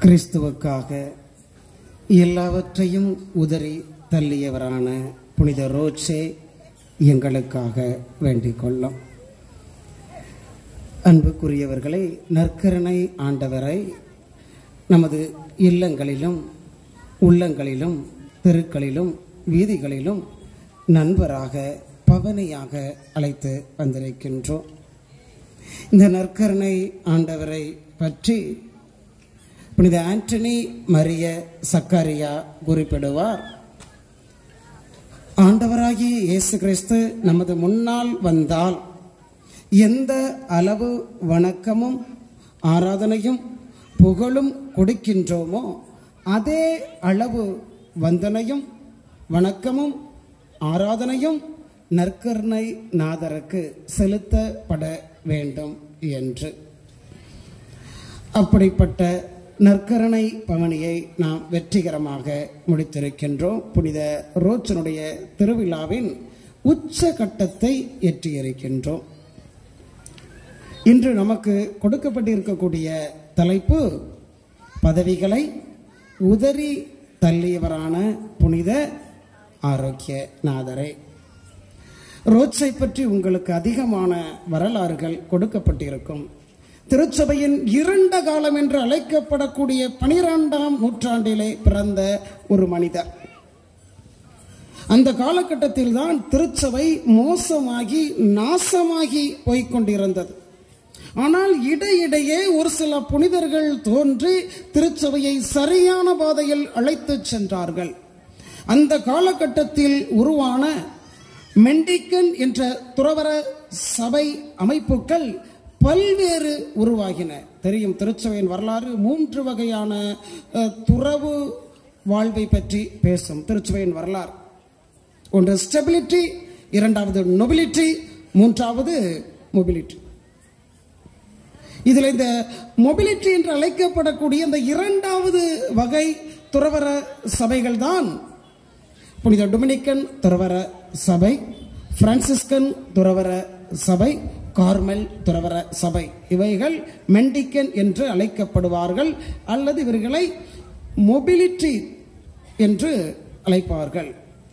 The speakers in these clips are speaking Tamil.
கிறிஸ்துவுக்காக எல்லாவற்றையும் உதறி தள்ளியவரான புனித ரோச்சே எங்களுக்காக வேண்டிக் கொள்ளும் அன்புக்குரியவர்களை நற்கரணை ஆண்டவரை நமது இல்லங்களிலும் உள்ளங்களிலும் தெருக்களிலும் வீதிகளிலும் நண்பராக பவனியாக அழைத்து வந்திருக்கின்றோம் இந்த நற்கருணை ஆண்டவரை பற்றி புனித ஆண்டனி மரிய சக்காரியா குறிப்பிடுவார் ஆண்டவராகிய இயேசு கிறிஸ்து நமது முன்னால் வந்தால் எந்த அளவு வணக்கமும் ஆராதனையும் புகழும் கொடுக்கின்றோமோ அதே அளவு வந்தனையும் வணக்கமும் ஆராதனையும் நற்கருணை நாதருக்கு செலுத்தப்பட வேண்டும் என்று அப்படிப்பட்ட நற்கருணை பவனியை நாம் வெற்றிகரமாக முடித்திருக்கின்றோம் புனித ரோச்சனுடைய திருவிழாவின் உச்ச கட்டத்தை எட்டியிருக்கின்றோம் இன்று நமக்கு கொடுக்கப்பட்டிருக்கக்கூடிய தலைப்பு பதவிகளை உதறி தள்ளியவரான புனித ஆரோக்கிய நாதரே ரோச்சை பற்றி உங்களுக்கு அதிகமான வரலாறுகள் கொடுக்கப்பட்டிருக்கும் திருச்சபையின் இருண்ட காலம் என்று அழைக்கப்படக்கூடிய பனிரெண்டாம் நூற்றாண்டிலே பிறந்த ஒரு மனிதர் அந்த காலகட்டத்தில் தான் திருச்சபை மோசமாகி நாசமாகி போய்கொண்டிருந்தது ஆனால் இடையிடையே ஒரு சில புனிதர்கள் தோன்றி திருச்சபையை சரியான பாதையில் அழைத்துச் சென்றார்கள் அந்த காலகட்டத்தில் உருவான மெண்டிக்கன் என்ற துறவர சபை அமைப்புகள் பல்வேறு உருவாகின தெரியும் திருச்சபையின் வரலாறு மூன்று வகையான அஹ், துறவு வாழ்வை பற்றி பேசும் திருச்சபையின் வரலாறு ஒன்று ஸ்டெபிலிட்டி இரண்டாவது நொபிலிட்டி மூன்றாவது மொபிலிட்டி இதில் இந்த மொபிலிட்டி என்று அழைக்கப்படக்கூடிய இந்த இரண்டாவது வகை துறவர சபைகள் தான் புனித டொமினிக்கன் துறவர சபை பிரான்சிஸ்கன் துறவர சபை கார்மெல் துறவர சபை இவைகள் மெண்டிக்கன் என்று அழைக்கப்படுவார்கள் அல்லது இவர்களை மொபிலிட்டி என்று அழைப்பார்கள்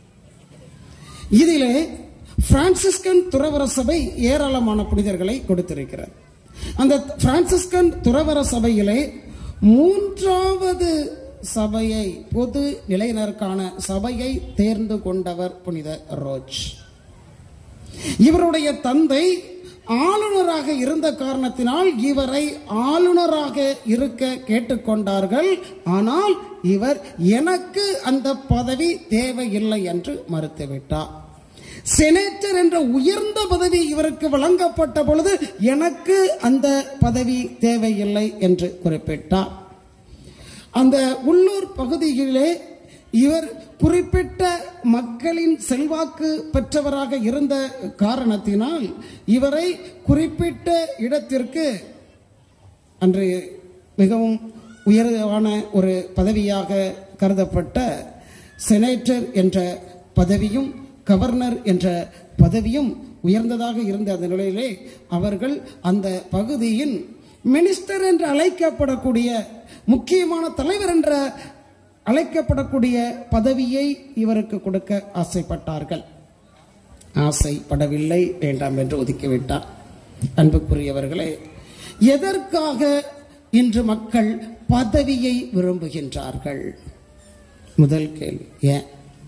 இதிலே பிரான்சிஸ்கன் துறவர சபை ஏராளமான புனிதர்களை கொடுத்திருக்கிறது அந்த பிரான்சிஸ்கன் துறவர சபையிலே மூன்றாவது சபையை பொது நிலையினருக்கான சபையை தேர்ந்து கொண்டவர் புனித ரோஜ் இவருடைய தந்தை ஆளுநராக இருந்த காரணத்தினால் இவரை ஆளுநராக இருக்க கேட்டுக்கொண்டார்கள் ஆனால் இவர் எனக்கு அந்த பதவி தேவையில்லை என்று மறுத்துவிட்டார் செனேட்டர் என்ற உயர்ந்த பதவி இவருக்கு வழங்கப்பட்ட பொழுது எனக்கு அந்த பதவி தேவையில்லை என்று குறிப்பிட்டார் அந்த உள்ளூர் பகுதியிலே இவர் குறிப்பிட்ட மக்களின் செல்வாக்கு பெற்றவராக இருந்த காரணத்தினால் இவரை குறிப்பிட்ட இடத்திற்கு அன்று மிகவும் உயர்வான ஒரு பதவியாக கருதப்பட்ட செனேட்டர் என்ற பதவியும் கவர்னர் என்ற பதவியும் உயர்ந்ததாக இருந்த அந்த நிலையிலே அவர்கள் அந்த பகுதியின் மினிஸ்டர் என்று அழைக்கப்படக்கூடிய முக்கியமான தலைவர் என்ற அழைக்கப்படக்கூடிய பதவியை இவருக்கு கொடுக்க ஆசைப்பட்டார்கள் ஆசைப்படவில்லை வேண்டாம் என்று ஒதுக்கிவிட்டார் அன்புக்குரியவர்களே எதற்காக இன்று மக்கள் பதவியை விரும்புகின்றார்கள் முதல் கேள்வி ஏன்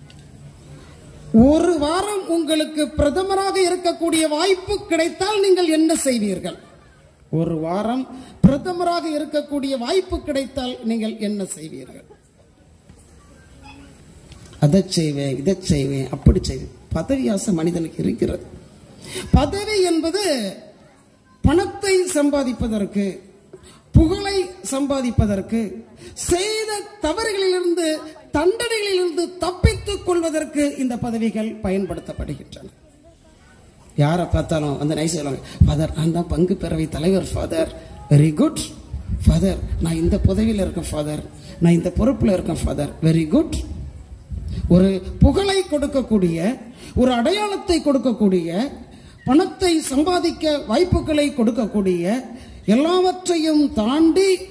ஒரு வாரம் உங்களுக்கு பிரதமராக இருக்கக்கூடிய வாய்ப்பு கிடைத்தால் நீங்கள் என்ன செய்வீர்கள் ஒரு வாரம் பிரதமராக இருக்கக்கூடிய வாய்ப்பு கிடைத்தால் நீங்கள் என்ன செய்வீர்கள் அதை செய்வேன் இதை செய்வேன் அப்படி செய்வேன் பதவி ஆசை மனிதனுக்கு இருக்கிறது பதவி என்பது பணத்தை சம்பாதிப்பதற்கு புகழை சம்பாதிப்பதற்கு செய்த தவறுகளிலிருந்து தண்டனைகளிலிருந்து தப்பித்துக் கொள்வதற்கு இந்த பதவிகள் பயன்படுத்தப்படுகின்றன யாரை பார்த்தாலும் அந்த நைஸ் சொல்லுவாங்க ஃபாதர் நான் தான் பங்கு பேரவை தலைவர் ஃபாதர் வெரி குட் ஃபாதர் நான் இந்த பதவியில் இருக்கேன் ஃபாதர் நான் இந்த பொறுப்பில் இருக்கேன் ஃபாதர் வெரி குட் ஒரு புகழை கொடுக்கக்கூடிய ஒரு அடையாளத்தை கொடுக்கக்கூடிய பணத்தை சம்பாதிக்க வாய்ப்புகளை கொடுக்கக்கூடிய எல்லாவற்றையும் தாண்டி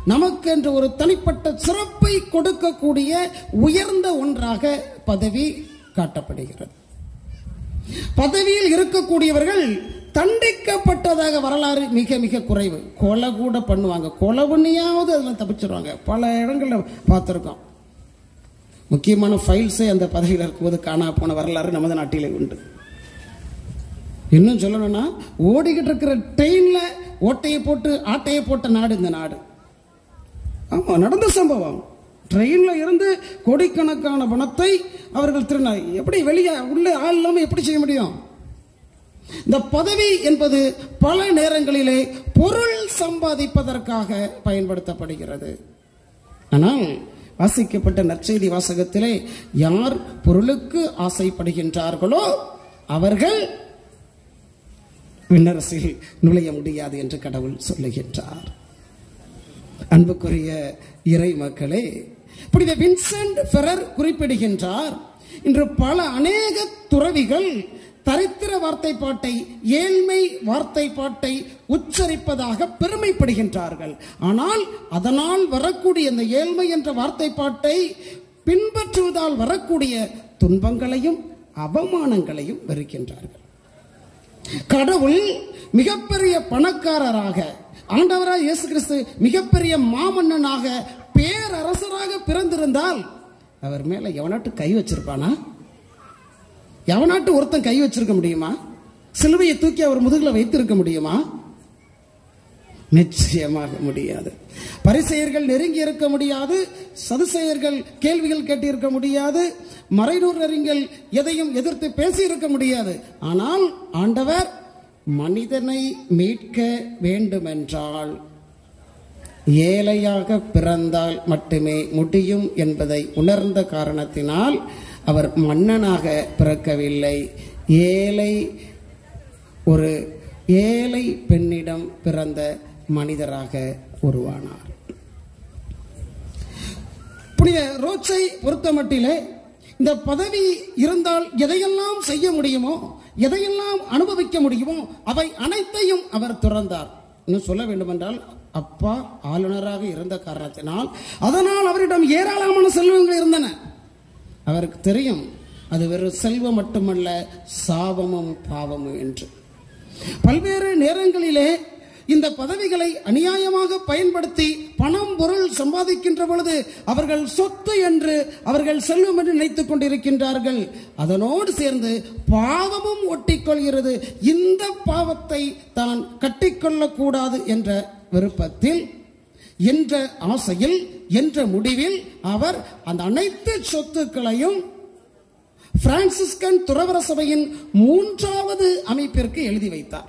நமக்கு என்று ஒரு தனிப்பட்ட சிறப்பை கொடுக்கக்கூடிய உயர்ந்த ஒன்றாக பதவி காட்டப்படுகிறது பதவியில் இருக்கக்கூடியவர்கள் தண்டிக்கப்பட்டதாக வரலாறு மிக மிக குறைவு கொலை கூட பண்ணுவாங்க கொலை பண்ணியாவது அதில் தப்பிச்சிருவாங்க பல இடங்களில் பார்த்துருக்கோம் முக்கியமான ஃபைல்ஸே அந்த பதவியில் இருக்கும்போது காணா போன வரலாறு நமது நாட்டிலே உண்டு இன்னும் சொல்லணும்னா ஓடிக்கிட்டு இருக்கிற ட்ரெயின்ல ஓட்டையை போட்டு ஆட்டையை போட்ட நாடு இந்த நாடு ஆமா நடந்த சம்பவம் ட்ரெயின்ல இருந்து கோடிக்கணக்கான பணத்தை அவர்கள் திருநா எப்படி வெளியே உள்ள ஆள் இல்லாம எப்படி செய்ய முடியும் இந்த பதவி என்பது பல நேரங்களிலே பொருள் சம்பாதிப்பதற்காக பயன்படுத்தப்படுகிறது ஆனால் வாசிக்கப்பட்ட நற்செய்தி வாசகத்திலே யார் பொருளுக்கு ஆசைப்படுகின்றார்களோ அவர்கள் விண்ணரசில் நுழைய முடியாது என்று கடவுள் சொல்லுகின்றார் அன்புக்குரிய இறை மக்களே புனித வின்சென்ட் ஃபெரர் குறிப்பிடுகின்றார் இன்று பல அநேக துறவிகள் தரித்திர வார்த்தை பாட்டை ஏழ்மை வார்த்தை பாட்டை உச்சரிப்பதாக பெருமைப்படுகின்றார்கள் ஆனால் அதனால் வரக்கூடிய இந்த ஏழ்மை என்ற வார்த்தை பாட்டை பின்பற்றுவதால் வரக்கூடிய துன்பங்களையும் அவமானங்களையும் வெறுக்கின்றார்கள் கடவுள் மிகப்பெரிய பணக்காரராக ஆண்டவராக இயேசு கிறிஸ்து மிகப்பெரிய மாமன்னனாக பேரரசராக பிறந்திருந்தால் அவர் மேல எவனாட்டு கை வச்சிருப்பானா எவனாட்டு ஒருத்தன் கை வச்சிருக்க முடியுமா சிலுவையை தூக்கி அவர் முதுகுல வைத்திருக்க முடியுமா நிச்சயமாக முடியாது பரிசெயர்கள் நெருங்கி இருக்க முடியாது சதுசெயர்கள் கேள்விகள் கேட்டிருக்க முடியாது மறைநூறு அறிஞர்கள் எதையும் எதிர்த்து பேசி இருக்க முடியாது ஆனால் ஆண்டவர் மனிதனை மீட்க வேண்டுமென்றால் ஏழையாக பிறந்தால் மட்டுமே முடியும் என்பதை உணர்ந்த காரணத்தினால் அவர் மன்னனாக பிறக்கவில்லை ஏழை ஒரு ஏழை பெண்ணிடம் பிறந்த மனிதராக உருவானார் புனித ரோச்சை பொறுத்தமட்டிலே இந்த பதவி இருந்தால் எதையெல்லாம் செய்ய முடியுமோ எதையெல்லாம் அனுபவிக்க முடியுமோ அவை அனைத்தையும் அவர் துறந்தார் இன்னும் சொல்ல வேண்டுமென்றால் அப்பா ஆளுநராக இருந்த காரணத்தினால் அதனால் அவரிடம் ஏராளமான செல்வங்கள் இருந்தன அவருக்கு தெரியும் அது வெறும் செல்வம் மட்டுமல்ல சாபமும் பாவமும் என்று பல்வேறு நேரங்களிலே இந்த பதவிகளை அநியாயமாக பயன்படுத்தி பணம் பொருள் சம்பாதிக்கின்ற பொழுது அவர்கள் சொத்து என்று அவர்கள் செல்வம் என்று நினைத்துக் கொண்டிருக்கின்றார்கள் அதனோடு சேர்ந்து பாவமும் ஒட்டிக்கொள்கிறது இந்த பாவத்தை தான் கட்டிக்கொள்ளக் கூடாது என்ற விருப்பத்தில் என்ற ஆசையில் என்ற முடிவில் அவர் அந்த அனைத்து சொத்துக்களையும் பிரான்சிஸ்கன் துறவர சபையின் மூன்றாவது அமைப்பிற்கு எழுதி வைத்தார்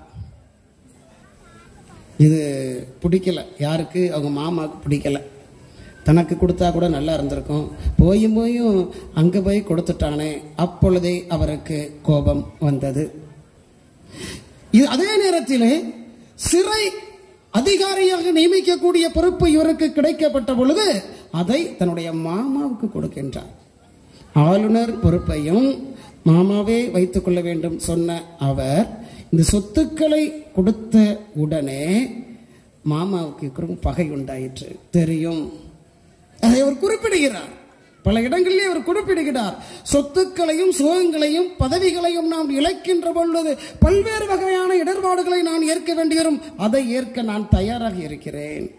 இது பிடிக்கல யாருக்கு அவங்க மாமாவுக்கு பிடிக்கல தனக்கு கொடுத்தா கூட நல்லா இருந்திருக்கும் போயும் போயும் அங்கே போய் கொடுத்துட்டானே அப்பொழுதே அவருக்கு கோபம் வந்தது இது அதே நேரத்திலே சிறை அதிகாரியாக நியமிக்கக்கூடிய பொறுப்பு இவருக்கு கிடைக்கப்பட்ட பொழுது அதை தன்னுடைய மாமாவுக்கு கொடுக்கின்றார் ஆளுநர் பொறுப்பையும் மாமாவே வைத்துக் கொள்ள வேண்டும் சொன்ன அவர் இந்த சொத்துக்களை கொடுத்த உடனே மாமாவுக்கு இருக்கிற பகை உண்டாயிற்று தெரியும் அதை அவர் குறிப்பிடுகிறார் பல இடங்களிலே அவர் குறிப்பிடுகிறார் சொத்துக்களையும் சுகங்களையும் பதவிகளையும் நாம் இழைக்கின்ற பொழுது பல்வேறு வகையான இடர்பாடுகளை நான் ஏற்க வேண்டியவரும் அதை ஏற்க நான் தயாராக இருக்கிறேன்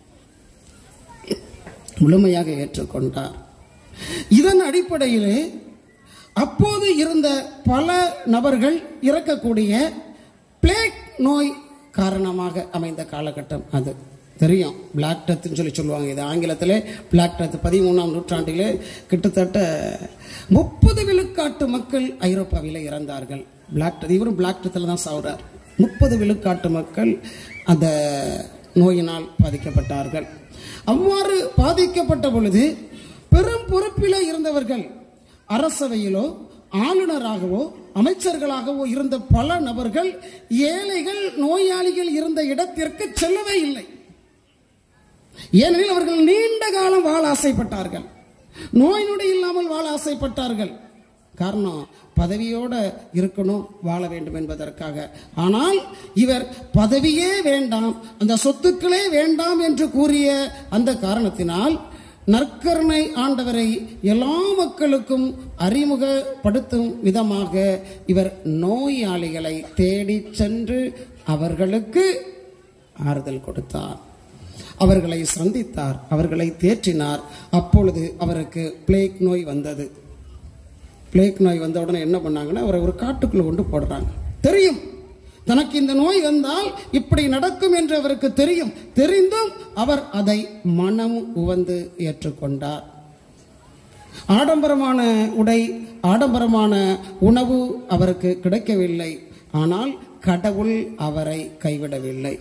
முழுமையாக ஏற்றுக்கொண்டார் இதன் அடிப்படையிலே அப்போது இருந்த பல நபர்கள் இறக்கக்கூடிய பிளேக் நோய் காரணமாக அமைந்த காலகட்டம் அது தெரியும் பிளாக் டெத்துன்னு சொல்லி சொல்லுவாங்க இது ஆங்கிலத்திலே பிளாக் டெத் பதிமூணாம் நூற்றாண்டிலே கிட்டத்தட்ட முப்பது விழுக்காட்டு மக்கள் ஐரோப்பாவில் இறந்தார்கள் பிளாக் டெத் இவரும் பிளாக் டெத்தில் தான் சாவுறார் முப்பது விழுக்காட்டு மக்கள் அந்த நோயினால் பாதிக்கப்பட்டார்கள் அவ்வாறு பாதிக்கப்பட்ட பொழுது பெரும் பொறுப்பில் இருந்தவர்கள் அரசவையிலோ ஆளுநராகவோ அமைச்சர்களாகவோ இருந்த பல நபர்கள் ஏழைகள் நோயாளிகள் இருந்த இடத்திற்கு செல்லவே இல்லை ஏனெனில் அவர்கள் நீண்ட காலம் வாழ ஆசைப்பட்டார்கள் நோய் நொடி இல்லாமல் வாழ ஆசைப்பட்டார்கள் காரணம் பதவியோட இருக்கணும் வாழ வேண்டும் என்பதற்காக ஆனால் இவர் பதவியே வேண்டாம் அந்த சொத்துக்களே வேண்டாம் என்று கூறிய அந்த காரணத்தினால் நற்கருணை ஆண்டவரை எல்லா மக்களுக்கும் அறிமுகப்படுத்தும் விதமாக இவர் நோயாளிகளை தேடி சென்று அவர்களுக்கு ஆறுதல் கொடுத்தார் அவர்களை சந்தித்தார் அவர்களை தேற்றினார் அப்பொழுது அவருக்கு பிளேக் நோய் வந்தது பிளேக் நோய் வந்த உடனே என்ன பண்ணாங்கன்னா அவரை ஒரு காட்டுக்குள்ள கொண்டு போடுறாங்க தெரியும் தனக்கு இந்த நோய் வந்தால் இப்படி நடக்கும் என்று அவருக்கு தெரியும் தெரிந்தும் அவர் அதை மனம் உவந்து ஏற்றுக்கொண்டார் ஆடம்பரமான உடை ஆடம்பரமான உணவு அவருக்கு கிடைக்கவில்லை ஆனால் கடவுள் அவரை கைவிடவில்லை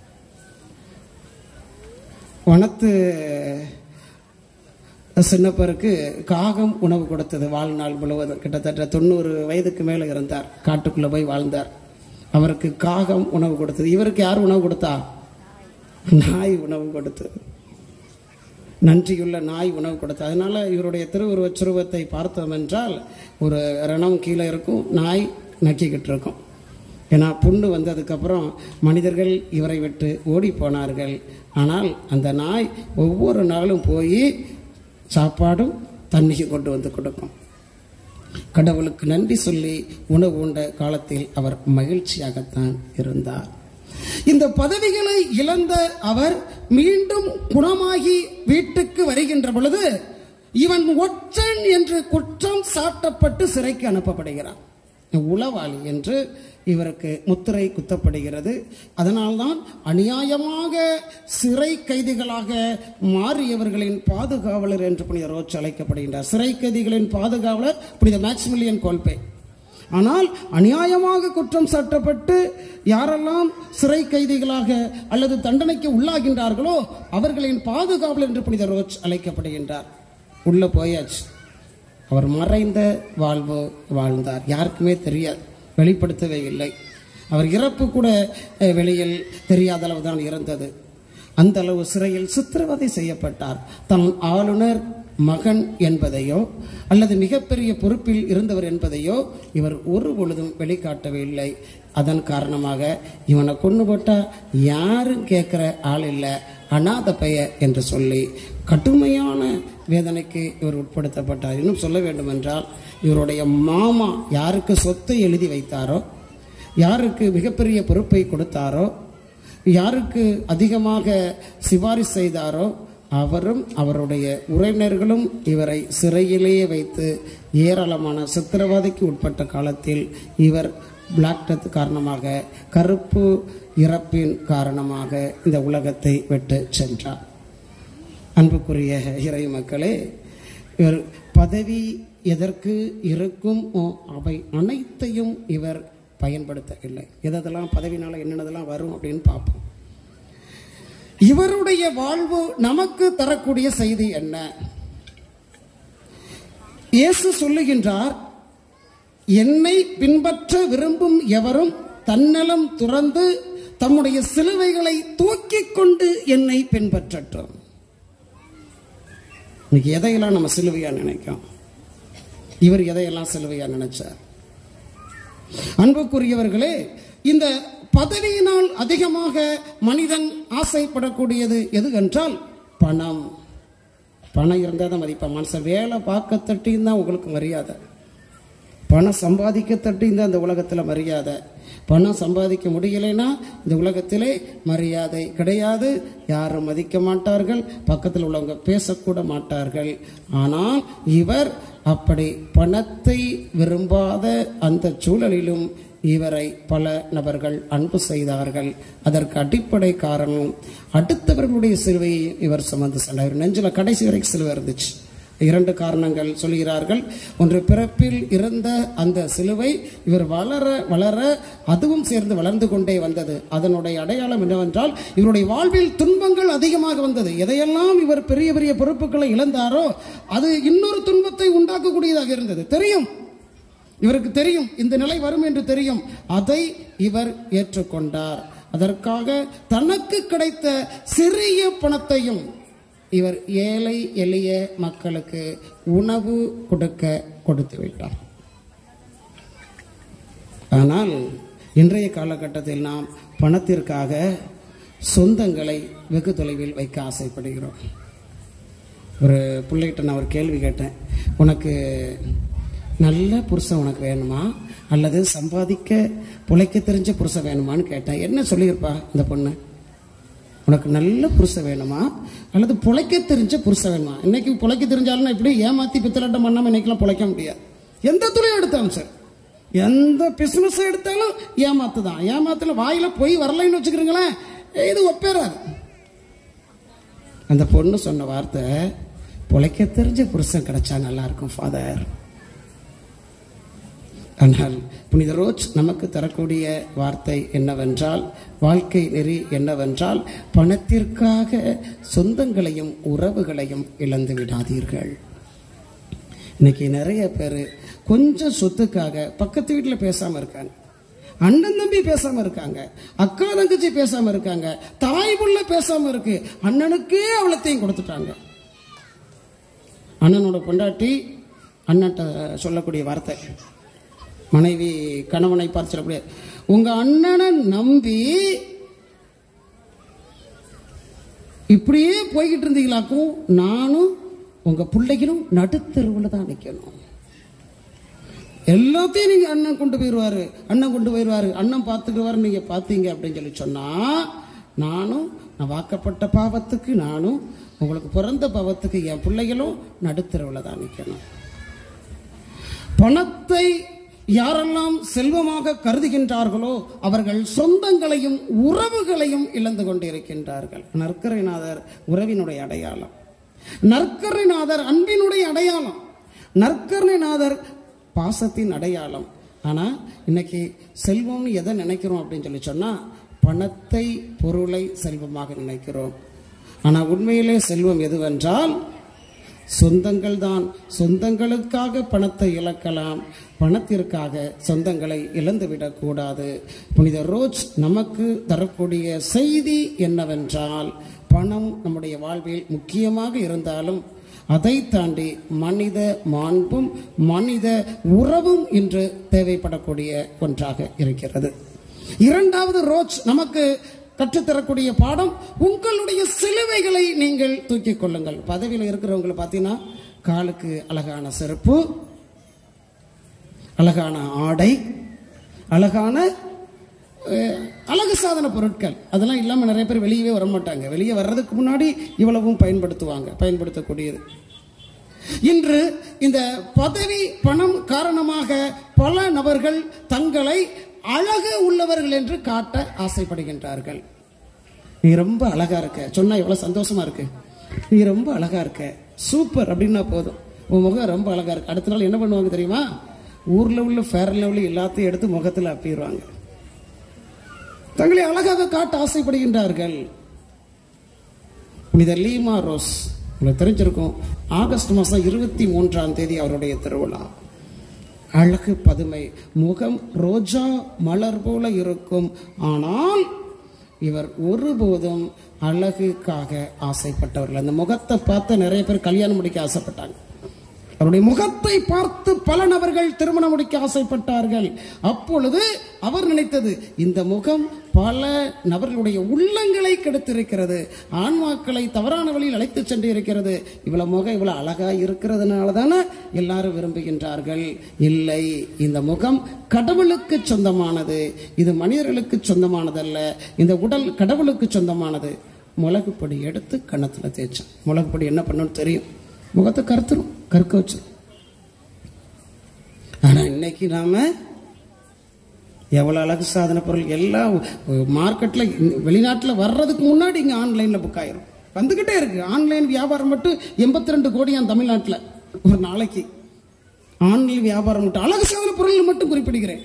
வனத்து சின்னப்பருக்கு காகம் உணவு கொடுத்தது வாழ்நாள் முழுவதும் கிட்டத்தட்ட தொண்ணூறு வயதுக்கு மேலே இருந்தார் காட்டுக்குள்ளே போய் வாழ்ந்தார் அவருக்கு காகம் உணவு கொடுத்தது இவருக்கு யார் உணவு கொடுத்தா நாய் உணவு கொடுத்தது நன்றியுள்ள நாய் உணவு கொடுத்தது அதனால இவருடைய திருவுருவச் சுருவத்தை பார்த்தோம் என்றால் ஒரு ரணம் கீழே இருக்கும் நாய் நக்கிக்கிட்டு இருக்கும் ஏன்னா புண்ணு வந்ததுக்கப்புறம் மனிதர்கள் இவரை விட்டு ஓடி போனார்கள் ஆனால் அந்த நாய் ஒவ்வொரு நாளும் போய் சாப்பாடும் தண்ணிக்கு கொண்டு வந்து கொடுக்கும் கடவுளுக்கு நன்றி சொல்லி உணவு உண்ட காலத்தில் அவர் மகிழ்ச்சியாகத்தான் இருந்தார் இந்த பதவிகளை இழந்த அவர் மீண்டும் குணமாகி வீட்டுக்கு வருகின்ற பொழுது இவன் ஒற்றன் என்று குற்றம் சாட்டப்பட்டு சிறைக்கு அனுப்பப்படுகிறான் உளவாளி என்று இவருக்கு முத்திரை குத்தப்படுகிறது அதனால்தான் அநியாயமாக சிறை கைதிகளாக மாறியவர்களின் பாதுகாவலர் என்று புனித ரோச் அழைக்கப்படுகின்றார் சிறை கைதிகளின் பாதுகாவலர் புனித மேக்சிமிலியன் கோல்பே ஆனால் அநியாயமாக குற்றம் சாட்டப்பட்டு யாரெல்லாம் சிறை கைதிகளாக அல்லது தண்டனைக்கு உள்ளாகின்றார்களோ அவர்களின் பாதுகாவலர் என்று புனித ரோச் அழைக்கப்படுகின்றார் உள்ள போயாச்சு அவர் மறைந்த வாழ்வு வாழ்ந்தார் யாருக்குமே தெரியாது வெளிப்படுத்தவே இல்லை அவர் இறப்பு கூட அஹ், வெளியில் தெரியாத அளவு தான் இருந்தது அந்த அளவு சிறையில் சித்திரவதை செய்யப்பட்டார் தன் ஆளுநர் மகன் என்பதையோ அல்லது மிகப்பெரிய பொறுப்பில் இருந்தவர் என்பதையோ இவர் ஒரு பொழுதும் வெளிக்காட்டவே இல்லை அதன் காரணமாக இவனை கொண்டு போட்டா யாரும் கேட்குற ஆள் இல்லை அநாத பெய என்று சொல்லி கடுமையான வேதனைக்கு இவர் உட்படுத்தப்பட்டார் இன்னும் சொல்ல வேண்டும் என்றால் இவருடைய மாமா யாருக்கு சொத்தை எழுதி வைத்தாரோ யாருக்கு மிகப்பெரிய பொறுப்பை கொடுத்தாரோ யாருக்கு அதிகமாக சிபாரிசு செய்தாரோ அவரும் அவருடைய உறவினர்களும் இவரை சிறையிலேயே வைத்து ஏராளமான சித்திரவதைக்கு உட்பட்ட காலத்தில் இவர் பிளாக் டெத் காரணமாக கருப்பு இறப்பின் காரணமாக இந்த உலகத்தை விட்டு சென்றார் அன்புக்குரிய இறை மக்களே இவர் பதவி எதற்கு இருக்கும் அவை அனைத்தையும் இவர் பயன்படுத்தவில்லை எதெல்லாம் பதவினால என்னென்னதெல்லாம் வரும் அப்படின்னு பார்ப்போம் இவருடைய வாழ்வு நமக்கு தரக்கூடிய செய்தி என்ன இயேசு சொல்லுகின்றார் என்னை பின்பற்ற விரும்பும் எவரும் தன்னலம் துறந்து தம்முடைய சிலுவைகளை தூக்கிக் கொண்டு என்னை பின்பற்றட்டும் இன்னைக்கு எதையெல்லாம் நம்ம சிலுவையா நினைக்கிறோம் இவர் எதையெல்லாம் சிலுவையா நினைச்சார் அன்புக்குரியவர்களே இந்த பதவியினால் அதிகமாக மனிதன் ஆசைப்படக்கூடியது எது என்றால் பணம் பணம் இருந்தால் தான் மதிப்பான் மனுஷன் வேலை பார்க்க தட்டியும் தான் உங்களுக்கு மரியாதை பணம் சம்பாதிக்க தட்டியும் தான் இந்த உலகத்தில் மரியாதை பணம் சம்பாதிக்க முடியலைன்னா இந்த உலகத்திலே மரியாதை கிடையாது யாரும் மதிக்க மாட்டார்கள் பக்கத்தில் உள்ளவங்க பேசக்கூட மாட்டார்கள் ஆனால் இவர் அப்படி பணத்தை விரும்பாத அந்த சூழலிலும் இவரை பல நபர்கள் அன்பு செய்தார்கள் அதற்கு அடிப்படை காரணம் அடுத்தவர்களுடைய சிலுவையை இவர் சுமந்து சென்றார் நெஞ்சில கடைசி வரைக்கும் சிலுவை இருந்துச்சு இரண்டு காரணங்கள் சொல்கிறார்கள் ஒன்று பிறப்பில் இருந்த அந்த சிலுவை இவர் வளர வளர அதுவும் சேர்ந்து வளர்ந்து கொண்டே வந்தது அதனுடைய அடையாளம் என்னவென்றால் இவருடைய வாழ்வில் துன்பங்கள் அதிகமாக வந்தது எதையெல்லாம் இவர் பெரிய பெரிய பொறுப்புகளை இழந்தாரோ அது இன்னொரு துன்பத்தை உண்டாக்கக்கூடியதாக இருந்தது தெரியும் இவருக்கு தெரியும் இந்த நிலை வரும் என்று தெரியும் அதை இவர் ஏற்றுக்கொண்டார் அதற்காக தனக்கு கிடைத்த சிறிய பணத்தையும் இவர் ஏழை எளிய மக்களுக்கு உணவு கொடுக்க கொடுத்து விட்டார் ஆனால் இன்றைய காலகட்டத்தில் நாம் பணத்திற்காக சொந்தங்களை வெகு தொலைவில் வைக்க ஆசைப்படுகிறோம் ஒரு பிள்ளைகிட்ட நான் ஒரு கேள்வி கேட்டேன் உனக்கு நல்ல புருஷன் உனக்கு வேணுமா அல்லது சம்பாதிக்க பிழைக்க தெரிஞ்ச புருஷன் வேணுமான்னு கேட்டேன் என்ன சொல்லியிருப்பா அந்த பொண்ணு உனக்கு நல்ல புருஷன் வேணுமா அல்லது பிழைக்க தெரிஞ்ச புருஷன் வேணுமா இன்னைக்கு பிழைக்க தெரிஞ்சாலும் நான் இப்படி ஏமாத்தி பித்தலாட்டம் பண்ணாமல் இன்னைக்கெல்லாம் பிழைக்க முடியாது எந்த துறையும் எடுத்தாலும் சார் எந்த பிசினஸ் எடுத்தாலும் ஏமாத்து தான் ஏமாத்துல வாயில போய் வரலைன்னு வச்சுக்கிறீங்களேன் இது ஒப்பேறாது அந்த பொண்ணு சொன்ன வார்த்தை பிழைக்க தெரிஞ்ச புருஷன் கிடைச்சா நல்லா இருக்கும் ஃபாதர் ஆனால் புனித ரோஜ் நமக்கு தரக்கூடிய வார்த்தை என்னவென்றால் வாழ்க்கை நெறி என்னவென்றால் பணத்திற்காக சொந்தங்களையும் உறவுகளையும் இழந்து விடாதீர்கள் இன்னைக்கு நிறைய பேர் கொஞ்சம் சொத்துக்காக பக்கத்து வீட்டில் பேசாம இருக்காங்க அண்ணன் தம்பி பேசாம இருக்காங்க அக்கா தங்கச்சி பேசாம இருக்காங்க தாய் புள்ள பேசாம இருக்கு அண்ணனுக்கே அவ்வளத்தையும் கொடுத்துட்டாங்க அண்ணனோட பொண்டாட்டி அண்ணன்ட்ட சொல்லக்கூடிய வார்த்தை மனைவி கணவனை பார்த்து சொல்லக்கூடிய உங்க அண்ணனை நம்பி இப்படியே போய்கிட்டு இருந்தீங்களாக்கும் நானும் உங்க பிள்ளைகளும் நடுத்தருவில் தான் நிற்கணும் எல்லாத்தையும் நீங்க அண்ணன் கொண்டு போயிடுவாரு அண்ணன் கொண்டு போயிடுவாரு அண்ணன் பார்த்துக்குவாரு நீங்க பார்த்தீங்க அப்படின்னு சொல்லி சொன்னா நானும் நான் வாக்கப்பட்ட பாவத்துக்கு நானும் உங்களுக்கு பிறந்த பாவத்துக்கு என் பிள்ளைகளும் நடுத்தருவில் தான் நிற்கணும் பணத்தை யாரெல்லாம் செல்வமாக கருதுகின்றார்களோ அவர்கள் சொந்தங்களையும் உறவுகளையும் இழந்து கொண்டிருக்கின்றார்கள் நற்கரைநாதர் உறவினுடைய அடையாளம் நற்கரைநாதர் அன்பினுடைய அடையாளம் நற்கரைநாதர் பாசத்தின் அடையாளம் ஆனா இன்னைக்கு செல்வம்னு எதை நினைக்கிறோம் அப்படின்னு சொல்லி சொன்னா பணத்தை பொருளை செல்வமாக நினைக்கிறோம் ஆனா உண்மையிலே செல்வம் எதுவென்றால் சொந்தங்கள் தான் சொந்தங்களுக்காக பணத்தை இழக்கலாம் பணத்திற்காக சொந்தங்களை இழந்துவிடக் கூடாது புனித ரோஜ் நமக்கு தரக்கூடிய செய்தி என்னவென்றால் பணம் நம்முடைய வாழ்வில் முக்கியமாக இருந்தாலும் அதை தாண்டி மனித மாண்பும் மனித உறவும் இன்று தேவைப்படக்கூடிய ஒன்றாக இருக்கிறது இரண்டாவது ரோஜ் நமக்கு கற்றுத்தரக்கூடிய பாடம் உங்களுடைய சிலுவைகளை நீங்கள் தூக்கிக் கொள்ளுங்கள் பதவியில் இருக்கிறவங்களை பார்த்தீங்கன்னா காலுக்கு அழகான செருப்பு அழகான ஆடை அழகான அஹ், அழகு சாதன பொருட்கள் அதெல்லாம் இல்லாமல் நிறைய பேர் வெளியவே வர மாட்டாங்க வெளியே வர்றதுக்கு முன்னாடி இவ்வளவும் பயன்படுத்துவாங்க பயன்படுத்தக்கூடியது இன்று இந்த பதவி பணம் காரணமாக பல நபர்கள் தங்களை அழகு உள்ளவர்கள் என்று காட்ட ஆசைப்படுகின்றார்கள் நீ ரொம்ப அழகா இருக்க சொன்னா எவ்வளவு சந்தோஷமா இருக்கு நீ ரொம்ப அழகா இருக்க சூப்பர் அப்படின்னா போதும் உன் முகம் ரொம்ப அழகா இருக்கு அடுத்த நாள் என்ன பண்ணுவாங்க தெரியுமா ஊர்ல உள்ள ஃபேர் லெவலில் எல்லாத்தையும் எடுத்து முகத்துல அப்பிடுவாங்க தங்களை அழகாக காட்ட ஆசைப்படுகின்றார்கள் புனித லீமா ரோஸ் உங்களுக்கு தெரிஞ்சிருக்கும் ஆகஸ்ட் மாதம் இருபத்தி மூன்றாம் தேதி அவருடைய திருவிழா அழகு பதுமை முகம் ரோஜா மலர் போல இருக்கும் ஆனால் இவர் ஒருபோதும் அழகுக்காக ஆசைப்பட்டவர்கள் அந்த முகத்தை பார்த்து நிறைய பேர் கல்யாணம் முடிக்க ஆசைப்பட்டாங்க அவருடைய முகத்தை பார்த்து பல நபர்கள் திருமணம் முடிக்க ஆசைப்பட்டார்கள் அப்பொழுது அவர் நினைத்தது இந்த முகம் பல நபர்களுடைய உள்ளங்களை கெடுத்திருக்கிறது ஆன்மாக்களை தவறான வழியில் அழைத்து சென்று இருக்கிறது இவ்வளவு முகம் இவ்வளவு அழகா இருக்கிறதுனால தானே எல்லாரும் விரும்புகின்றார்கள் இல்லை இந்த முகம் கடவுளுக்கு சொந்தமானது இது மனிதர்களுக்கு சொந்தமானதல்ல இந்த உடல் கடவுளுக்கு சொந்தமானது மிளகு பொடி எடுத்து கன்னத்துல தேய்ச்சான் மிளகு பொடி என்ன பண்ணணும்னு தெரியும் முகத்தை கருத்துரும் கருக்க வச்சிரும் ஆனா இன்னைக்கு நாம எவ்வளவு அழகு சாதன பொருள் எல்லாம் மார்க்கெட்ல வெளிநாட்டுல வர்றதுக்கு முன்னாடி இங்க ஆன்லைன்ல புக் ஆயிரும் வந்துகிட்டே இருக்கு ஆன்லைன் வியாபாரம் மட்டும் எண்பத்தி ரெண்டு கோடியாம் தமிழ்நாட்டுல ஒரு நாளைக்கு ஆன்லைன் வியாபாரம் மட்டும் அழகு சாதன பொருள் மட்டும் குறிப்பிடுகிறேன்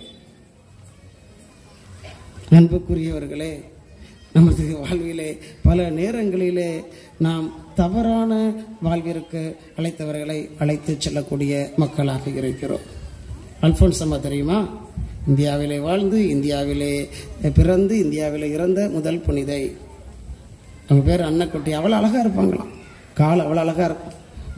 அன்புக்குரியவர்களே நமது வாழ்விலே பல நேரங்களிலே நாம் தவறான வாழ்விற்கு அழைத்தவர்களை அழைத்து செல்லக்கூடிய மக்களாக இருக்கிறோம் அல்போன்ஸ் அம்மா தெரியுமா இந்தியாவிலே வாழ்ந்து இந்தியாவிலே பிறந்து இந்தியாவிலே இறந்த முதல் புனிதை அவங்க பேர் அன்னக்குட்டி அவ்வளோ அழகா இருப்பாங்களாம் கால் அவ்வளோ அழகா இருக்கும்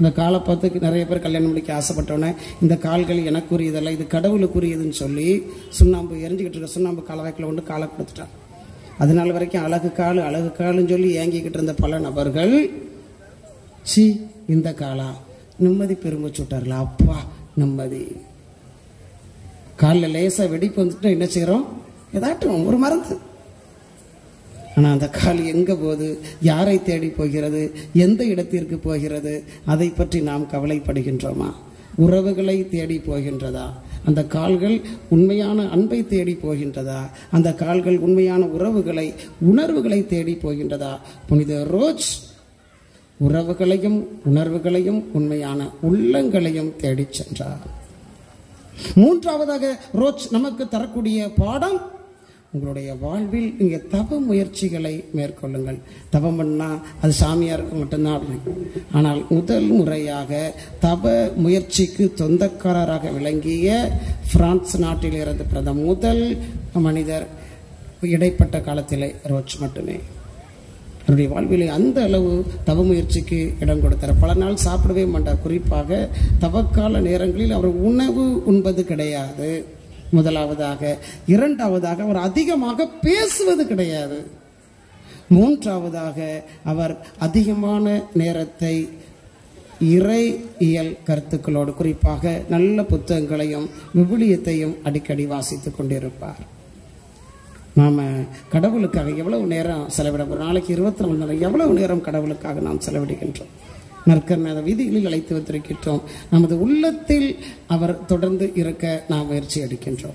இந்த காலை பார்த்து நிறைய பேர் கல்யாணம் முடிக்க ஆசைப்பட்டோன்னே இந்த கால்கள் எனக்குரியதல்ல இது கடவுளுக்குரியதுன்னு சொல்லி சுண்ணாம்பு எரிஞ்சுக்கிட்டு இருக்க சுண்ணாம்பு காலவாய்க்கில் கொண்டு காலை கொடுத்துட்டான் அதனால வரைக்கும் அழகு கால் அழகு காலுன்னு சொல்லி ஏங்கிக்கிட்டு இருந்த பல நபர்கள் சி இந்த காலா நிம்மதி பெருமிச்சு விட்டார்களா அப்பா நிம்மதி காலில் லேசாக வெடிப்பு வந்துட்டு என்ன செய்கிறோம் ஏதாட்டும் ஒரு மருந்து ஆனால் அந்த கால் எங்கே போகுது யாரை தேடி போகிறது எந்த இடத்திற்கு போகிறது அதை பற்றி நாம் கவலைப்படுகின்றோமா உறவுகளை தேடி போகின்றதா அந்த கால்கள் உண்மையான அன்பை தேடி போகின்றதா அந்த கால்கள் உண்மையான உறவுகளை உணர்வுகளை தேடி போகின்றதா புனித ரோஜ் உறவுகளையும் உணர்வுகளையும் உண்மையான உள்ளங்களையும் தேடிச் சென்றார் மூன்றாவதாக ரோச் நமக்கு தரக்கூடிய பாடம் உங்களுடைய வாழ்வில் நீங்க தவ முயற்சிகளை மேற்கொள்ளுங்கள் தவம் பண்ணா அது சாமியாருக்கு மட்டும்தான் அப்படின்னு ஆனால் முதல் முறையாக தவ முயற்சிக்கு சொந்தக்காரராக விளங்கிய பிரான்ஸ் நாட்டில் இருந்து பிறந்த முதல் மனிதர் இடைப்பட்ட காலத்திலே ரோச் மட்டுமே அவருடைய வாழ்விலே அந்த அளவு தவ முயற்சிக்கு இடம் கொடுத்தார் பல நாள் சாப்பிடவே மாட்டார் குறிப்பாக தவக்கால நேரங்களில் அவர் உணவு உண்பது கிடையாது முதலாவதாக இரண்டாவதாக அவர் அதிகமாக பேசுவது கிடையாது மூன்றாவதாக அவர் அதிகமான நேரத்தை இறையியல் கருத்துக்களோடு குறிப்பாக நல்ல புத்தகங்களையும் விவிலியத்தையும் அடிக்கடி வாசித்துக் கொண்டிருப்பார் நாம் கடவுளுக்காக எவ்வளவு நேரம் செலவிட ஒரு நாளைக்கு இருபத்தி நாலு நேரம் எவ்வளவு நேரம் கடவுளுக்காக நாம் செலவிடுகின்றோம் நற்கர்ண வீதிகளில் அழைத்து வைத்திருக்கின்றோம் நமது உள்ளத்தில் அவர் தொடர்ந்து இருக்க நாம் முயற்சி எடுக்கின்றோம்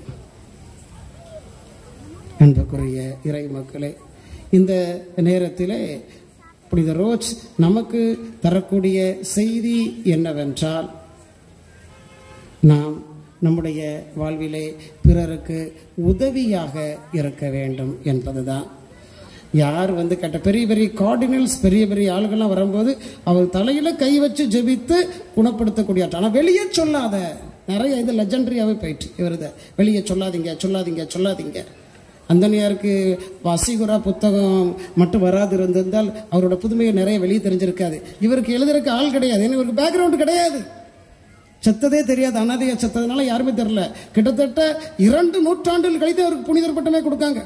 அன்புக்குரிய இறை மக்களே இந்த நேரத்திலே புனித ரோஜ் நமக்கு தரக்கூடிய செய்தி என்னவென்றால் நாம் நம்முடைய வாழ்விலே பிறருக்கு உதவியாக இருக்க வேண்டும் என்பதுதான் யார் வந்து கேட்ட பெரிய பெரிய கார்டினல்ஸ் பெரிய பெரிய ஆளுகள்லாம் வரும்போது அவர் தலையில கை வச்சு ஜெபித்து குணப்படுத்தக்கூடிய ஆட்கள். ஆனா வெளியே சொல்லாத நிறைய இது லெஜண்டரியாவே போயிட்டு இவருத வெளியே சொல்லாதீங்க சொல்லாதீங்க சொல்லாதீங்க அந்தனியாருக்கு வசீகுரா புத்தகம் மட்டும் வராது இருந்திருந்தால் அவரோட புதுமையை நிறைய வெளியே தெரிஞ்சிருக்காது இவருக்கு எழுதுறதுக்கு ஆள் கிடையாது ஏன்னா இவருக்கு பேக்ரவுண்ட் கிடையாது செத்ததே தெரியாது அனாதையா செத்ததுனால யாருமே தெரியல கிட்டத்தட்ட இரண்டு நூற்றாண்டுகள் கழித்து அவருக்கு புனிதர் பட்டமே கொடுக்காங்க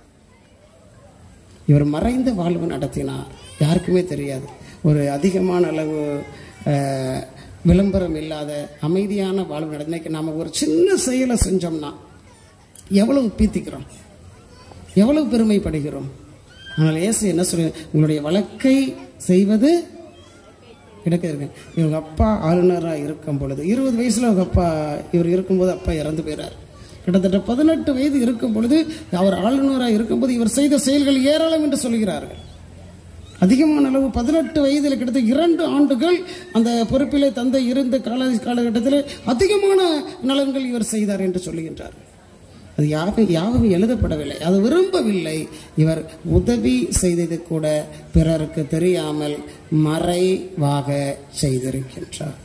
இவர் மறைந்த வாழ்வு நடத்தினார் யாருக்குமே தெரியாது ஒரு அதிகமான அளவு அஹ், விளம்பரம் இல்லாத அமைதியான வாழ்வு நடத்தி இன்னைக்கு நாம ஒரு சின்ன செயலை செஞ்சோம்னா எவ்வளவு பீத்திக்கிறோம் எவ்வளவு பெருமைப்படுகிறோம் ஆனால் இயேசு என்ன சொல்லு உங்களுடைய வழக்கை செய்வது கிடக்க இருக்கு இவங்க அப்பா ஆளுநராக இருக்கும் பொழுது இருபது வயசுல அவங்க அப்பா இவர் இருக்கும்போது அப்பா இறந்து போயிறார் கிட்டத்தட்ட பதினெட்டு வயது இருக்கும் பொழுது அவர் ஆளுநராக இருக்கும்போது இவர் செய்த செயல்கள் ஏராளம் என்று சொல்கிறார்கள் அதிகமான அளவு பதினெட்டு வயதில் கிட்டத்தட்ட இரண்டு ஆண்டுகள் அந்த பொறுப்பிலே தந்தை இருந்த கால காலகட்டத்தில் அதிகமான நலன்கள் இவர் செய்தார் என்று சொல்லுகின்றார் அது யாவும் யாவும் எழுதப்படவில்லை அது விரும்பவில்லை இவர் உதவி செய்தது கூட பிறருக்கு தெரியாமல் மறைவாக செய்திருக்கின்றார்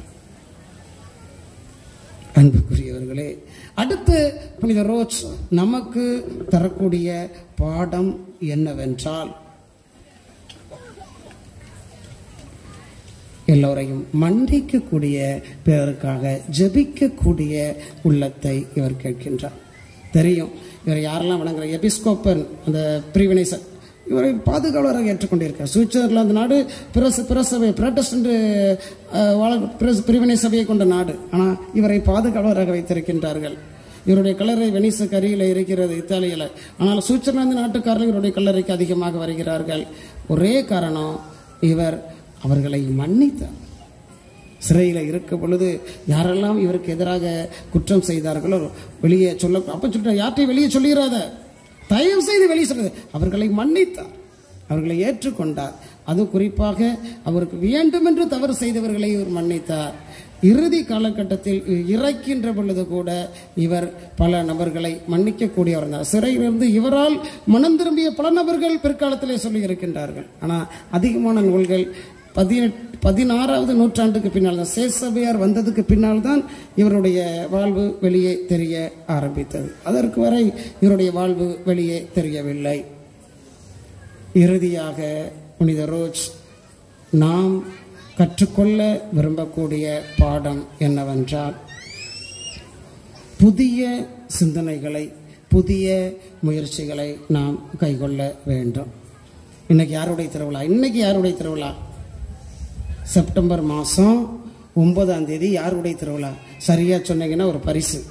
அன்புக்குரியவர்களே அடுத்து புனித ரோச் நமக்கு தரக்கூடிய பாடம் என்னவென்றால் எல்லோரையும் மன்னிக்கக்கூடிய பிறருக்காக ஜெபிக்கக்கூடிய உள்ளத்தை இவர் கேட்கின்றார் தெரியும் இவர் யாரெல்லாம் வணங்குற எபிஸ்கோப்பன் அந்த பிரிவினை ச- இவரை பாதுகாவலராக ஏற்றுக்கொண்டிருக்கார் சுவிட்சர்லாந்து நாடு பிரச பிரசபை புரட்டஸ்டன்ட் வாழ பிரஸ் பிரிவினை சபையை கொண்ட நாடு ஆனால் இவரை பாதுகாவலராக வைத்திருக்கின்றார்கள் இவருடைய கல்லறை வெனிஸுக்கு அருகில் இருக்கிறது இத்தாலியில் ஆனால் சுவிட்சர்லாந்து நாட்டுக்காரர்கள் இவருடைய கல்லறைக்கு அதிகமாக வருகிறார்கள் ஒரே காரணம் இவர் அவர்களை மன்னித்தார் சிறையில் இருக்க பொழுது யாரெல்லாம் இவருக்கு எதிராக குற்றம் செய்தார்களோ வெளியே சொல்ல அப்ப சொல்லிட்டு யார்ட்டையும் வெளியே சொல்லிடாத தயவு செய்து வெளியே சொல்லுது அவர்களை மன்னித்தார் அவர்களை ஏற்றுக்கொண்டார் அது குறிப்பாக அவருக்கு வேண்டுமென்று தவறு செய்தவர்களை இவர் மன்னித்தார் இறுதி காலகட்டத்தில் இறக்கின்ற பொழுது கூட இவர் பல நபர்களை மன்னிக்கக்கூடியவர் இருந்தார் சிறையிலிருந்து இவரால் மனம் திரும்பிய பல நபர்கள் பிற்காலத்திலே சொல்லி இருக்கின்றார்கள் ஆனால் அதிகமான நூல்கள் பதினெட் பதினாறாவது நூற்றாண்டுக்கு பின்னால் தான் சேசபையார் வந்ததுக்கு பின்னால் தான் இவருடைய வாழ்வு வெளியே தெரிய ஆரம்பித்தது அதற்கு வரை இவருடைய வாழ்வு வெளியே தெரியவில்லை இறுதியாக புனித ரோஜ் நாம் கற்றுக்கொள்ள விரும்பக்கூடிய பாடம் என்னவென்றால் புதிய சிந்தனைகளை புதிய முயற்சிகளை நாம் கைக்கொள்ள வேண்டும் இன்னைக்கு யாருடைய திருவிழா இன்னைக்கு யாருடைய திருவிழா செப்டம்பர் மாதம் ஒன்பதாம் தேதி யாருடைய திருவிழா சரியா சொன்னீங்கன்னா ஒரு பரிசு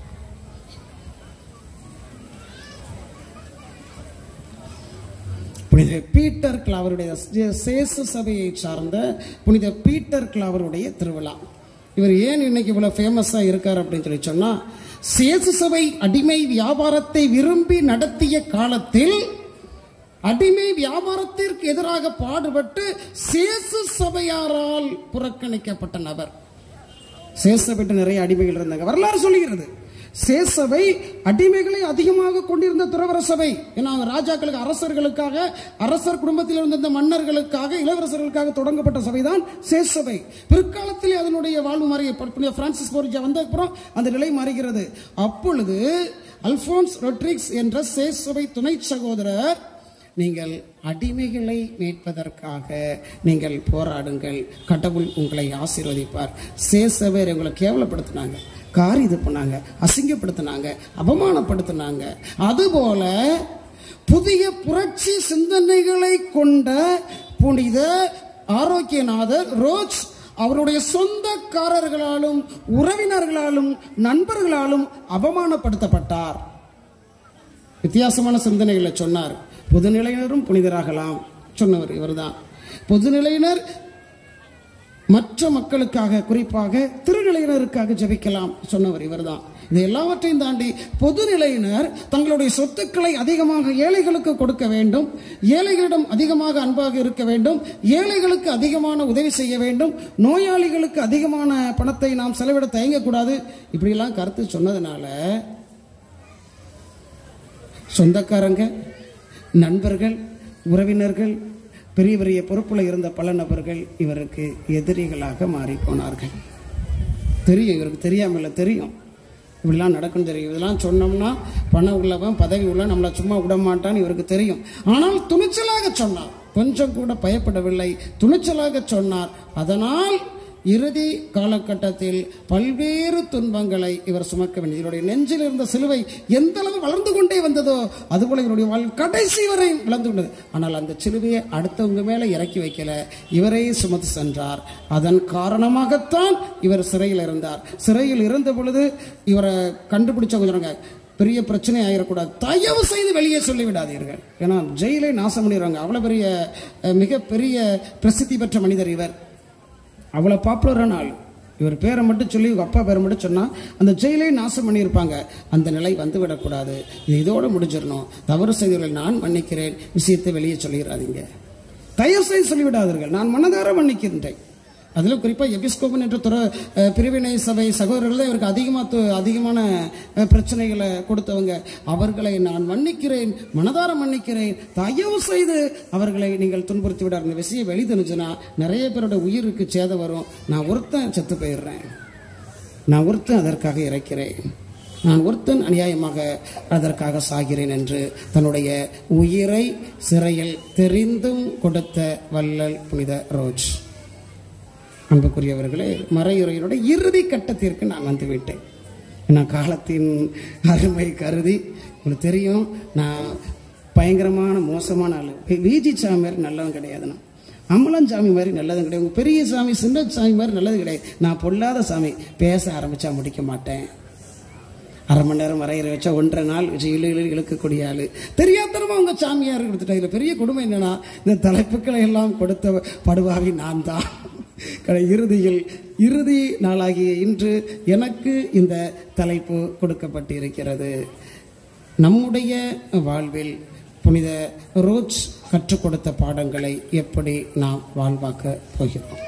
புனித பீட்டர் கிளாவருடைய சேசு சபையை சார்ந்த புனித பீட்டர் கிளாவருடைய திருவிழா இவர் ஏன் இன்னைக்கு இவ்வளவு ஃபேமஸா இருக்கார் அப்படின்னு சொல்லி சொன்னா சேசு சபை அடிமை வியாபாரத்தை விரும்பி நடத்திய காலத்தில் அடிமை வியாபாரத்திற்கு எதிராக பாடுபட்டு சேசு சபையாரால் புறக்கணிக்கப்பட்ட நபர் சேசபைட்டு நிறைய அடிமைகள் இருந்தாங்க வரலாறு சொல்லுகிறது சேசபை அடிமைகளை அதிகமாக கொண்டிருந்த துறவர சபை ஏன்னா அவங்க ராஜாக்களுக்கு அரசர்களுக்காக அரசர் குடும்பத்தில் இருந்த இந்த மன்னர்களுக்காக இளவரசர்களுக்காக தொடங்கப்பட்ட சபைதான் சேசபை பிற்காலத்தில் அதனுடைய வாழ்வு மாறி புனித பிரான்சிஸ் போரிஜா வந்த அப்புறம் அந்த நிலை மாறுகிறது அப்பொழுது அல்போன்ஸ் ரொட்ரிக்ஸ் என்ற சேசபை துணை சகோதரர் நீங்கள் அடிமைகளை மீட்பதற்காக நீங்கள் போராடுங்கள் கடவுள் உங்களை ஆசீர்வதிப்பார் சேசவர் உங்களை கேவலப்படுத்தினாங்க காரி இது பண்ணாங்க அசிங்கப்படுத்தினாங்க அவமானப்படுத்தினாங்க அதுபோல புதிய புரட்சி சிந்தனைகளை கொண்ட புனித ஆரோக்கியநாதர் ரோஜ் அவருடைய சொந்தக்காரர்களாலும் உறவினர்களாலும் நண்பர்களாலும் அவமானப்படுத்தப்பட்டார் வித்தியாசமான சிந்தனைகளை சொன்னார் பொதுநிலையினரும் புனிதராகலாம் சொன்னவர் இவர்தான் பொதுநிலையினர் மற்ற மக்களுக்காக குறிப்பாக திருநிலையினருக்காக ஜெபிக்கலாம் சொன்னவர் இவர்தான் இது எல்லாவற்றையும் தாண்டி பொதுநிலையினர் தங்களுடைய சொத்துக்களை அதிகமாக ஏழைகளுக்கு கொடுக்க வேண்டும் ஏழைகளிடம் அதிகமாக அன்பாக இருக்க வேண்டும் ஏழைகளுக்கு அதிகமான உதவி செய்ய வேண்டும் நோயாளிகளுக்கு அதிகமான பணத்தை நாம் செலவிட தயங்கக்கூடாது இப்படியெல்லாம் கருத்து சொன்னதுனால சொந்தக்காரங்க நண்பர்கள் உறவினர்கள் பெரிய பெரிய பொறுப்பில் இருந்த பல நபர்கள் இவருக்கு எதிரிகளாக மாறி போனார்கள் தெரியும் இவருக்கு தெரியாமல தெரியும் இப்படிலாம் நடக்கும் தெரியும் இதெல்லாம் சொன்னோம்னா பணம் உள்ளவன் பதவி உள்ள நம்மளை சும்மா விட மாட்டான்னு இவருக்கு தெரியும் ஆனால் துணிச்சலாக சொன்னார் கொஞ்சம் கூட பயப்படவில்லை துணிச்சலாக சொன்னார் அதனால் இறுதி காலகட்டத்தில் பல்வேறு துன்பங்களை இவர் சுமக்க வேண்டியது இவருடைய நெஞ்சில் இருந்த சிலுவை எந்த அளவு வளர்ந்து கொண்டே வந்ததோ அதுபோல இவருடைய வாழ் கடைசி வரை வளர்ந்து கொண்டது ஆனால் அந்த சிலுவையை அடுத்தவங்க மேல இறக்கி வைக்கல இவரே சுமத்து சென்றார் அதன் காரணமாகத்தான் இவர் சிறையில் இருந்தார் சிறையில் இருந்த பொழுது இவரை கண்டுபிடிச்ச கொஞ்சம் பெரிய பிரச்சனை ஆகிடக்கூடாது தயவு செய்து வெளியே சொல்லிவிடாதீர்கள் ஏன்னா ஜெயிலை நாசம் பண்ணிடுவாங்க அவ்வளோ பெரிய அஹ், மிகப்பெரிய பிரசித்தி பெற்ற மனிதர் இவர் அவ்வளோ பாப்புலரான ஆள் இவர் பேரை மட்டும் சொல்லி இவங்க அப்பா பேரை மட்டும் சொன்னால் அந்த ஜெயிலே நாசம் பண்ணியிருப்பாங்க அந்த நிலை வந்து விடக்கூடாது இது இதோடு முடிஞ்சிடணும் தவறு செய்தவர்கள் நான் மன்னிக்கிறேன் விஷயத்தை வெளியே சொல்லிடாதீங்க தயவு செய்து சொல்லிவிடாதீர்கள் நான் மனதார மன்னிக்கின்றேன் அதில் குறிப்பாக எபிஸ்கோபன் என்ற துற அஹ், பிரிவினை சபை சகோதரர்கள் தான் இவருக்கு அதிகமாக அதிகமான அஹ், பிரச்சனைகளை கொடுத்தவங்க அவர்களை நான் மன்னிக்கிறேன் மனதார மன்னிக்கிறேன் தயவு செய்து அவர்களை நீங்கள் துன்புறுத்தி விடார் இந்த விஷயம் வெளி தெரிஞ்சுன்னா நிறைய பேரோட உயிருக்கு சேதம் வரும் நான் ஒருத்தன் செத்து போயிடுறேன் நான் ஒருத்தன் அதற்காக இறைக்கிறேன் நான் ஒருத்தன் அநியாயமாக அதற்காக சாகிறேன் என்று தன்னுடைய உயிரை சிறையில் தெரிந்தும் கொடுத்த வள்ளல் புனித ரோஜ் அன்புக்குரியவர்களே மறையுறையினுடைய இறுதி கட்டத்திற்கு நான் வந்து விட்டேன் நான் காலத்தின் அருமை கருதி உங்களுக்கு தெரியும் நான் பயங்கரமான மோசமான ஆள் விஜி சாமி மாதிரி நல்லவன் கிடையாது நான் அம்பலம் சாமி மாதிரி நல்லதும் கிடையாது உங்க பெரிய சாமி சின்ன சாமி மாதிரி நல்லது கிடையாது நான் பொல்லாத சாமி பேச ஆரம்பிச்சா முடிக்க மாட்டேன் அரை மணி நேரம் வரைகிற வச்சா ஒன்றரை நாள் வச்சு இழு இழு இழுக்கக்கூடிய ஆளு தெரியாதனமா உங்க சாமியார் கொடுத்துட்டா இதுல பெரிய கொடுமை என்னன்னா இந்த தலைப்புகளை எல்லாம் கொடுத்த படுவாவி நான் தான் கடை இறுதியில் இறுதி நாளாகிய இன்று எனக்கு இந்த தலைப்பு கொடுக்கப்பட்டிருக்கிறது நம்முடைய வாழ்வில் புனித ரோஜ் கற்றுக் கொடுத்த பாடங்களை எப்படி நாம் வாழ்வாக்க போகிறோம்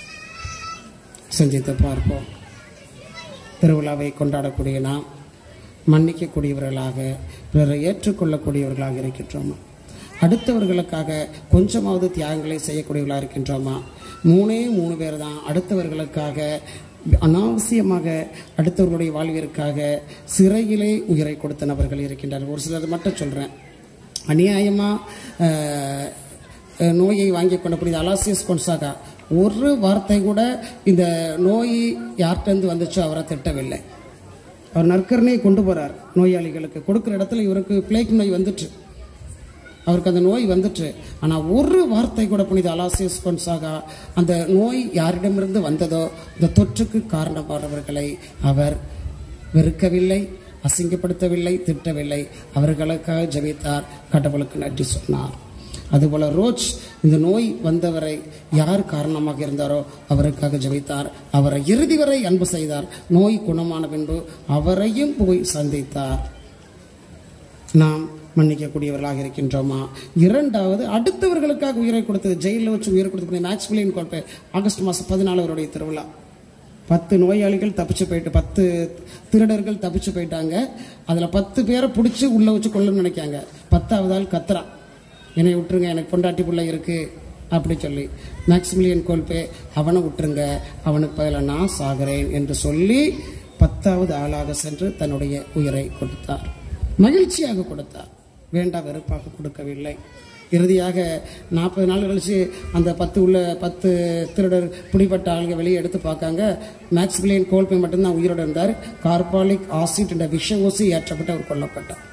சிந்தித்து பார்ப்போம் திருவிழாவை கொண்டாடக்கூடிய நாம் மன்னிக்கக்கூடியவர்களாக பிறரை ஏற்றுக்கொள்ளக்கூடியவர்களாக இருக்கின்றோமா அடுத்தவர்களுக்காக கொஞ்சமாவது தியாகங்களை செய்யக்கூடியவர்களாக இருக்கின்றோமா மூணே மூணு பேர் தான் அடுத்தவர்களுக்காக அனாவசியமாக அடுத்தவர்களுடைய வாழ்விற்காக சிறையிலே உயிரை கொடுத்த நபர்கள் இருக்கின்றார்கள் ஒரு சிலர் மட்டும் சொல்கிறேன் அநியாயமாக நோயை வாங்கி கொண்ட புனித அலாசியஸ் கொன்சாகா ஒரு வார்த்தை கூட இந்த நோய் யார்கிட்டருந்து வந்துச்சோ அவரை திட்டவில்லை அவர் நற்கரணையை கொண்டு போறார் நோயாளிகளுக்கு கொடுக்குற இடத்துல இவருக்கு பிளேக் நோய் வந்துட்டு அவருக்கு அந்த நோய் வந்துட்டு ஆனால் ஒரு வார்த்தை கூட புனித அலாசியஸ் கொன்சாகா அந்த நோய் யாரிடமிருந்து வந்ததோ இந்த தொற்றுக்கு காரணமானவர்களை அவர் வெறுக்கவில்லை அசிங்கப்படுத்தவில்லை திட்டவில்லை அவர்களுக்காக ஜெபித்தார் கடவுளுக்கு நன்றி சொன்னார் அதுபோல ரோச் இந்த நோய் வந்தவரை யார் காரணமாக இருந்தாரோ அவருக்காக ஜெபித்தார் அவரை இறுதி வரை அன்பு செய்தார் நோய் குணமான பின்பு அவரையும் போய் சந்தித்தார் நாம் மன்னிக்கக்கூடியவர்களாக இருக்கின்றோமா இரண்டாவது அடுத்தவர்களுக்காக உயிரை கொடுத்தது ஜெயிலில் வச்சு உயிரை கொடுத்தது மேக்ஸ்பிளின் கோட்டை ஆகஸ்ட் மாதம் பதினாலு அவருடைய திருவிழா பத்து நோயாளிகள் தப்பிச்சு போயிட்டு பத்து திருடர்கள் தப்பிச்சு போயிட்டாங்க அதில் பத்து பேரை பிடிச்சி உள்ளே வச்சு கொள்ளணும்னு நினைக்காங்க பத்தாவது ஆள் கத்துறான் என்னை விட்டுருங்க எனக்கு பொண்டாட்டி பிள்ளை இருக்கு அப்படி சொல்லி மேக்சிமிலியன் கோல்பே அவனை விட்டுருங்க அவனுக்கு பதிலாக நான் சாகிறேன் என்று சொல்லி பத்தாவது ஆளாக சென்று தன்னுடைய உயிரை கொடுத்தார் மகிழ்ச்சியாக கொடுத்தார் வேண்டா வெறுப்பாக கொடுக்கவில்லை இறுதியாக நாற்பது நாள் கழிச்சு அந்த பத்து உள்ள பத்து திருடர் பிடிப்பட்ட ஆளுங்க வெளியே எடுத்து பார்க்காங்க மேக்ஸ்பிளியன் கோல்பே மட்டும்தான் உயிரோடு இருந்தார் கார்பாலிக் ஆசிட் என்ற விஷ ஊசி ஏற்றப்பட்டு அவர் கொல்லப்பட்டார்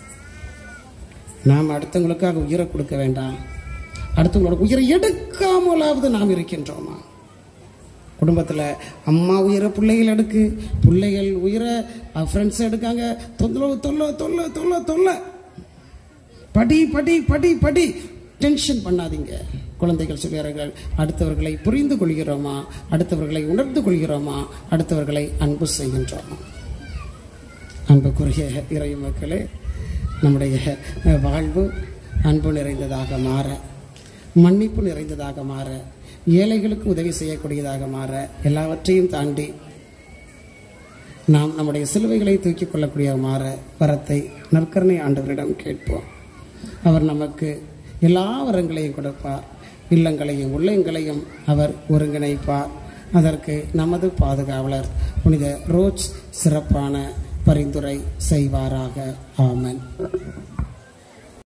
நாம் அடுத்தவங்களுக்காக உயிரை கொடுக்க வேண்டாம் அடுத்தவங்களோட உயிரை எடுக்காமலாவது நாம் இருக்கின்றோமா குடும்பத்தில் அம்மா உயிரை பிள்ளைகள் எடுக்கு பிள்ளைகள் உயிரை ஃப்ரெண்ட்ஸ் எடுக்காங்க தொந்தரவு தொல்லை தொல்லை தொல்லை தொல்லை படி படி படி படி டென்ஷன் பண்ணாதீங்க குழந்தைகள் சொல்கிறார்கள் அடுத்தவர்களை புரிந்து கொள்கிறோமா அடுத்தவர்களை உணர்ந்து கொள்கிறோமா அடுத்தவர்களை அன்பு செய்கின்றோமா அன்புக்குரிய இறை மக்களே நம்முடைய வாழ்வு அன்பு நிறைந்ததாக மாற மன்னிப்பு நிறைந்ததாக மாற ஏழைகளுக்கு உதவி செய்யக்கூடியதாக மாற எல்லாவற்றையும் தாண்டி நாம் நம்முடைய சிலுவைகளை தூக்கிக் கொள்ளக்கூடிய மாற வரத்தை நற்கரணை ஆண்டவரிடம் கேட்போம் அவர் நமக்கு எல்லா வரங்களையும் கொடுப்பார் இல்லங்களையும் உள்ளங்களையும் அவர் ஒருங்கிணைப்பார் அதற்கு நமது பாதுகாவலர் புனித ரோஜ் சிறப்பான பரிந்துரை செய்வாராக ஆமன்